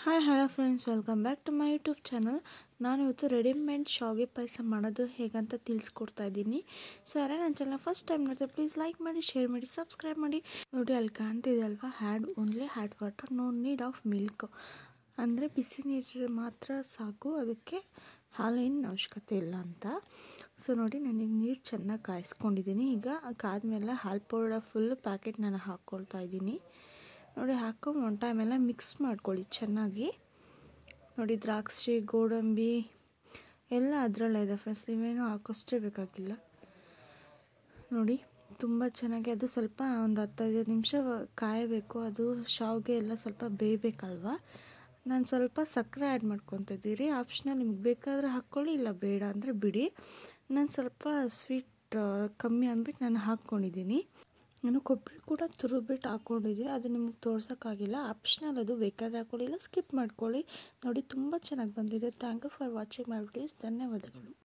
hi hello friends welcome back to my YouTube channel ನಾನು ಇವತ್ತು readymade ಶಾವಿಗೆ ಪಾಯಸ ಮಾಡೋದು ಹೇಗಂತ ತಿಳಿಸ್ಕೊಡ್ತಾ ಇದ್ದೀನಿ ಸೊ ಯಾರೇ ನನ್ನ ಚಾನಲ್ ಫಸ್ಟ್ ಟೈಮ್ ನೋಡ್ತಾರೆ ಪ್ಲೀಸ್ ಲೈಕ್ ಮಾಡಿ ಶೇರ್ ಮಾಡಿ ಸಬ್ಸ್ಕ್ರೈಬ್ ಮಾಡಿ ನೋಡಿ ಅಲ್ಲಿ ಕಾಣ್ತಿದೆ ಅಲ್ವಾ had only had water no need of milk ಅಂದರೆ ಬಿಸಿ ನೀರು ಮಾತ್ರ ಸಾಕು ಅದಕ್ಕೆ ಹಾಲಿನ ಅವಶ್ಯಕತೆ ಇಲ್ಲ ಅಂತ ಸೊ ನೋಡಿ ನನಗೆ ನೀರು ಚೆನ್ನಾಗಿ ಕಾಯಿಸ್ಕೊಂಡಿದ್ದೀನಿ ಈಗ ಕಾದ್ಮೇಲೆ ಹಾಲು ಪೌಡರ್ ಫುಲ್ ಪ್ಯಾಕೆಟ್ ನಾನು ಹಾಕ್ಕೊಳ್ತಾ ಇದ್ದೀನಿ ನೋಡಿ ಹಾಕೊಂಡು ಒನ್ ಟೈಮ್ ಎಲ್ಲ ಮಿಕ್ಸ್ ಮಾಡ್ಕೊಳ್ಳಿ ಚೆನ್ನಾಗಿ ನೋಡಿ ದ್ರಾಕ್ಷಿ ಗೋಡಂಬಿ ಎಲ್ಲ ಅದರಲ್ಲೇ ಇದೆ ಫ್ರೆಂಡ್ಸ್ ನೀವೇನು ಹಾಕೋಷ್ಟೇ ಬೇಕಾಗಿಲ್ಲ ನೋಡಿ ತುಂಬ ಚೆನ್ನಾಗಿ ಅದು ಸ್ವಲ್ಪ ಒಂದು ಹತ್ತೈದು ನಿಮಿಷ ಕಾಯಬೇಕು ಅದು ಶಾವಿಗೆ ಎಲ್ಲ ಸ್ವಲ್ಪ ಬೇಯಬೇಕಲ್ವ ನಾನು ಸ್ವಲ್ಪ ಸಕ್ಕರೆ ಆ್ಯಡ್ ಮಾಡ್ಕೊತಿದ್ದೀರಿ ಆಪ್ಷನಲ್ ನಿಮ್ಗೆ ಬೇಕಾದರೆ ಹಾಕ್ಕೊಳ್ಳಿ ಇಲ್ಲ ಬೇಡ ಅಂದರೆ ಬಿಡಿ ನಾನು ಸ್ವಲ್ಪ ಸ್ವೀಟ್ ಕಮ್ಮಿ ಅಂದ್ಬಿಟ್ಟು ನಾನು ಹಾಕ್ಕೊಂಡಿದ್ದೀನಿ ನಾನು ಕೊಬ್ಬರಿ ಕೂಡ ತುರುಬಿಟ್ಟು ಹಾಕ್ಕೊಂಡಿದ್ದೀನಿ ಅದು ನಿಮ್ಗೆ ತೋರ್ಸೋಕ್ಕಾಗಿಲ್ಲ ಆಪ್ಷನಲ್ ಅದು ಬೇಕಾದರೆ ಹಾಕ್ಕೊಳ್ಳಿ ಇಲ್ಲ ಸ್ಕಿಪ್ ಮಾಡ್ಕೊಳ್ಳಿ ನೋಡಿ ತುಂಬ ಚೆನ್ನಾಗಿ ಬಂದಿದೆ thank you for watching my videos ಧನ್ಯವಾದಗಳು